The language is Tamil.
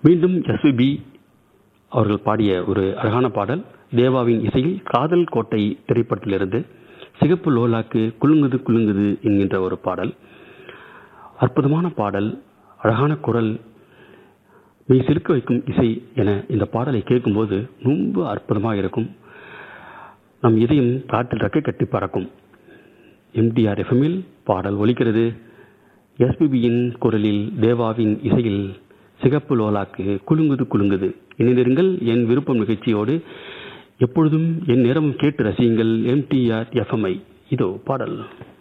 மீண்டும் எஸ்பிபி அவர்கள் பாடிய ஒரு அழகான பாடல் தேவாவின் இசையில் காதல் கோட்டை திரைப்படத்திலிருந்து சிகப்பு லோலாக்கு குலுங்குது குலுங்குது என்கின்ற ஒரு பாடல் அற்புதமான பாடல் அழகான குரல் மெய் சிலுக்க வைக்கும் இசை என இந்த பாடலை கேட்கும்போது ரொம்ப அற்புதமாக இருக்கும் நம் இதயம் காற்றில் ரெக்கை கட்டி பறக்கும் எம்டிஆர் எஃப்எம்மில் பாடல் ஒலிக்கிறது எஸ்பிபியின் குரலில் தேவாவின் இசையில் சிகப்பு லோலாக்கு குலுங்குது குலுங்குது இணைந்திருங்கள் என் விருப்பம் நிகழ்ச்சியோடு எப்பொழுதும் என் நேரமும் கேட்டு ரசியுங்கள் எம்டிஆர் எஃப்எம்ஐ இதோ பாடல்